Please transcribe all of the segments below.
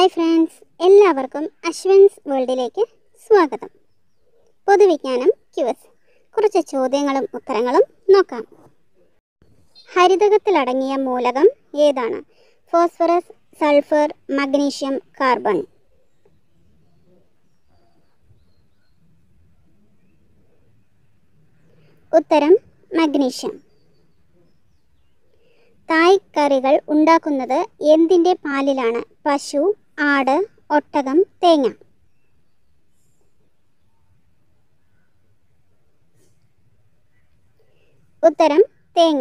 hi friends എല്ലാവർക്കും അശ്വൻസ് വേൾഡിലേക്ക് സ്വാഗതം പൊതുവിജ്ഞാനം ക്യുവസ് കുറച്ച് ചോദ്യങ്ങളും ഉത്തരങ്ങളും നോക്കാം ഹരിതകത്തിലടങ്ങിയ മൂലകം ഏതാണ് ഫോസ്ഫറസ് സൾഫർ മഗ്നീഷ്യം കാർബൺ ഉത്തരം മഗ്നീഷ്യം തായ് കറികൾ ഉണ്ടാക്കുന്നത് എന്തിൻ്റെ പാലിലാണ് പശു ആട് ഒട്ടകം തേങ്ങ ഉത്തരം തേങ്ങ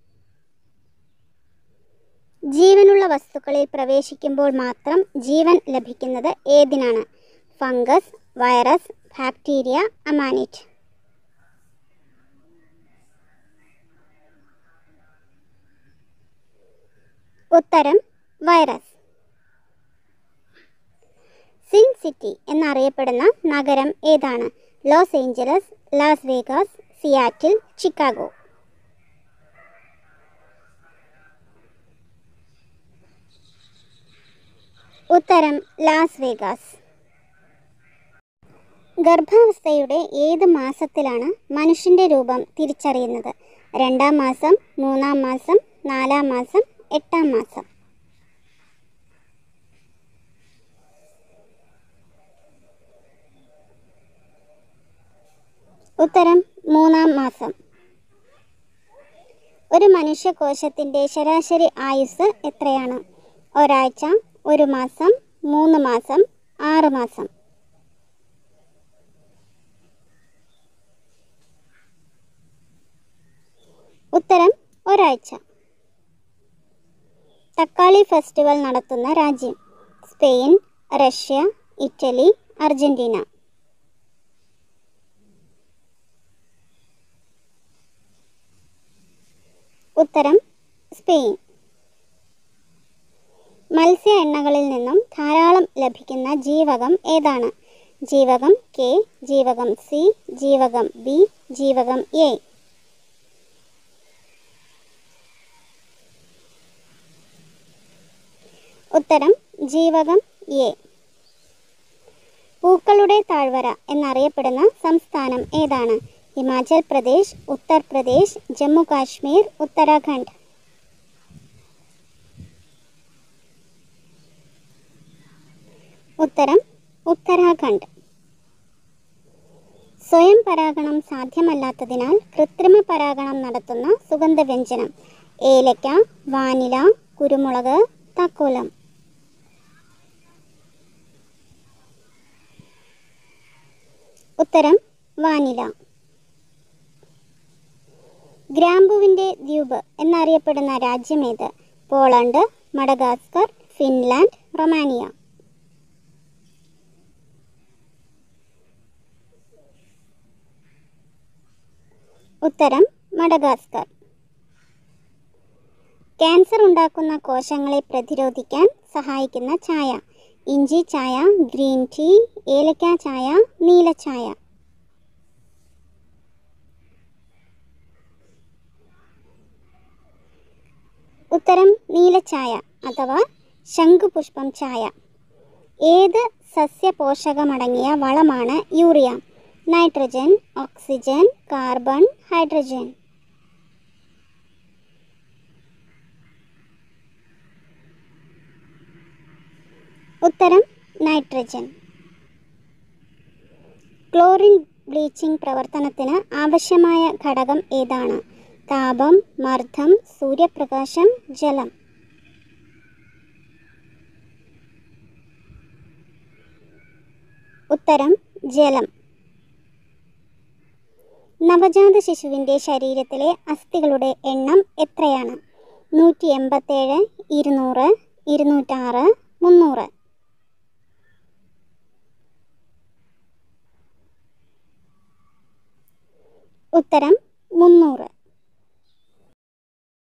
ജീവനുള്ള വസ്തുക്കളിൽ പ്രവേശിക്കുമ്പോൾ മാത്രം ജീവൻ ലഭിക്കുന്നത് ഏതിനാണ് ഫംഗസ് വൈറസ് ബാക്ടീരിയ അമാനിറ്റ് ഉത്തരം വൈറസ് സിൻ സിറ്റി എന്നറിയപ്പെടുന്ന നഗരം ഏതാണ് Los Angeles Las Vegas Seattle Chicago ഉത്തരം ലാസ് വേഗാസ് ഗർഭാവസ്ഥയുടെ ഏത് മാസത്തിലാണ് മനുഷ്യൻ്റെ രൂപം തിരിച്ചറിയുന്നത് രണ്ടാം മാസം മൂന്നാം മാസം നാലാം മാസം എട്ടാം മാസം ഉത്തരം മൂന്നാം മാസം ഒരു മനുഷ്യകോശത്തിൻ്റെ ശരാശരി ആയുസ് എത്രയാണ് ഒരാഴ്ച ഒരു മാസം മൂന്ന് മാസം ആറ് മാസം ഉത്തരം ഒരാഴ്ച തക്കാളി ഫെസ്റ്റിവൽ നടത്തുന്ന രാജ്യം സ്പെയിൻ റഷ്യ ഇറ്റലി അർജന്റീന ഉത്തരം സ്പെയിൻ മത്സ്യ എണ്ണകളിൽ നിന്നും ധാരാളം ലഭിക്കുന്ന ജീവകം ഏതാണ് ജീവകം കെ ജീവകം സി ജീവകം ബി ജീവകം എ ഉത്തരം ജീവകം എ പൂക്കളുടെ താഴ്വര എന്നറിയപ്പെടുന്ന സംസ്ഥാനം ഏതാണ് ഹിമാചൽ പ്രദേശ് ഉത്തർപ്രദേശ് ജമ്മു കാശ്മീർ ഉത്തരാഖണ്ഡ് ഉത്തരം ഉത്തരാഖണ്ഡ് സ്വയം പരാഗണം സാധ്യമല്ലാത്തതിനാൽ കൃത്രിമ പരാഗണം നടത്തുന്ന സുഗന്ധവ്യഞ്ജനം ഏലക്ക വാനില കുരുമുളക് തക്കോലം ഉത്തരം വാനില ഗ്രാമ്പുവിൻ്റെ ദ്വീപ് എന്നറിയപ്പെടുന്ന രാജ്യമേത് പോളണ്ട് മഡഗാസ്കർ ഫിൻലാൻഡ് റൊമാനിയ ഉത്തരം മഡഗാസ്കർ ക്യാൻസർ ഉണ്ടാക്കുന്ന കോശങ്ങളെ പ്രതിരോധിക്കാൻ സഹായിക്കുന്ന ചായ ഇഞ്ചി ചായ ഗ്രീൻ ടീ ഏലക്ക ചായ നീല ചായ ഉത്തരം നീലച്ചായ അഥവാ ശംഖുപുഷ്പം ചായ ഏത് സസ്യപോഷകമടങ്ങിയ വളമാണ് urea nitrogen oxygen carbon hydrogen ഉത്തരം നൈട്രജൻ ക്ലോറിൻ ബ്ലീച്ചിംഗ് പ്രവർത്തനത്തിന് ആവശ്യമായ ഘടകം ഏതാണ് താപം മർദ്ദം സൂര്യപ്രകാശം ജലം ഉത്തരം ജലം നവജാത ശിശുവിൻ്റെ ശരീരത്തിലെ അസ്ഥികളുടെ എണ്ണം എത്രയാണ് നൂറ്റി എൺപത്തേഴ് ഇരുന്നൂറ് ഇരുന്നൂറ്റാറ്